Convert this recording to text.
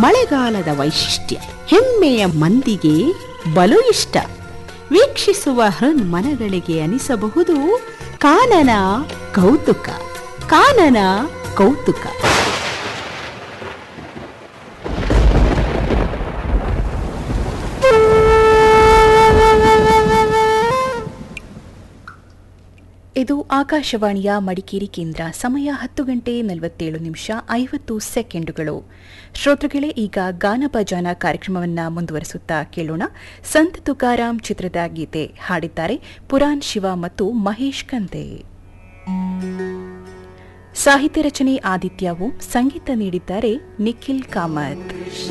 ಮಳೆಗಾಲದ ವೈಶಿಷ್ಟ್ಯ ಹೆಮ್ಮೆಯ ಮಂದಿಗೆ ಬಲು ಇಷ್ಟ ವೀಕ್ಷಿಸುವ ಹೃನ್ ಮನಗಳಿಗೆ ಅನಿಸಬಹುದು ಕಾನನ ಕೌತುಕ ಕಾನನ ಕೌತುಕ ಇದು ಆಕಾಶವಾಣಿಯ ಮಡಿಕೇರಿ ಕೇಂದ್ರ ಸಮಯ ಹತ್ತು ಗಂಟೆ ನಲವತ್ತೇಳು ನಿಮಿಷ ಐವತ್ತು ಸೆಕೆಂಡುಗಳು ಶ್ರೋತೃಗಳೇ ಈಗ ಗಾನಭಜಾನ ಕಾರ್ಯಕ್ರಮವನ್ನು ಮುಂದುವರಿಸುತ್ತಾ ಕೇಳೋಣ ಸಂತ ತುಕಾರಾಮ್ ಚಿತ್ರದ ಗೀತೆ ಹಾಡಿದ್ದಾರೆ ಪುರಾನ್ ಶಿವ ಮತ್ತು ಮಹೇಶ್ ಕಂತೆ ಸಾಹಿತ್ಯ ರಚನೆ ಆದಿತ್ಯವು ಸಂಗೀತ ನೀಡಿದ್ದಾರೆ ನಿಖಿಲ್ ಕಾಮತ್